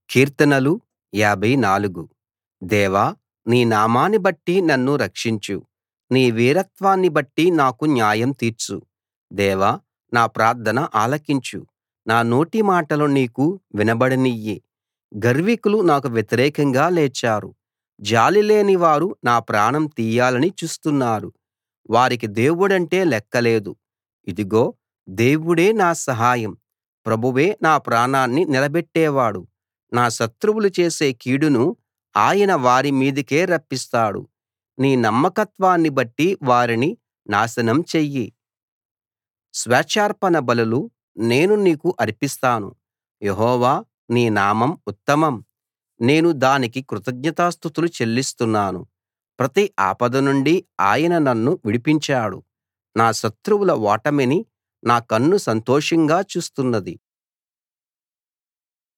కీర్తనలు 54 దేవా నీ నామాన్ని బట్టి నన్ను రక్షించు నీ వీరత్వాన్ని బట్టి నాకు న్యాయం తీర్చు దేవా నా ప్రార్థన ఆలకించు నా నోటి మాటలు నీకు వినబడనియ్యి గర్వికులు నాకు వ్యతిరేకంగా లేచారు జాలిలేని వారు నా ప్రాణం తీయాలని చూస్తున్నారు వారికి దేవుడంటే లెక్కలేదు ఇదిగో దేవుడే నా సహాయం ప్రభువే నా ప్రాణాన్ని నిలబెట్టేవాడు నా శత్రువులు చేసే కీడును ఆయన వారి మీదికే రప్పిస్తాడు నీ నమ్మకత్వాన్ని బట్టి వారిని నాశనం చెయ్యి స్వేచ్ఛార్పణ బలులు నేను నీకు అర్పిస్తాను యెహోవా నీ నామం ఉత్తమం నేను దానికి కృతజ్ఞతాస్తుతులు చెల్లిస్తున్నాను ప్రతి ఆపద నుండి ఆయన నన్ను విడిపించాడు నా శత్రువుల ఓటమిని నా కన్ను సంతోషంగా చూస్తున్నది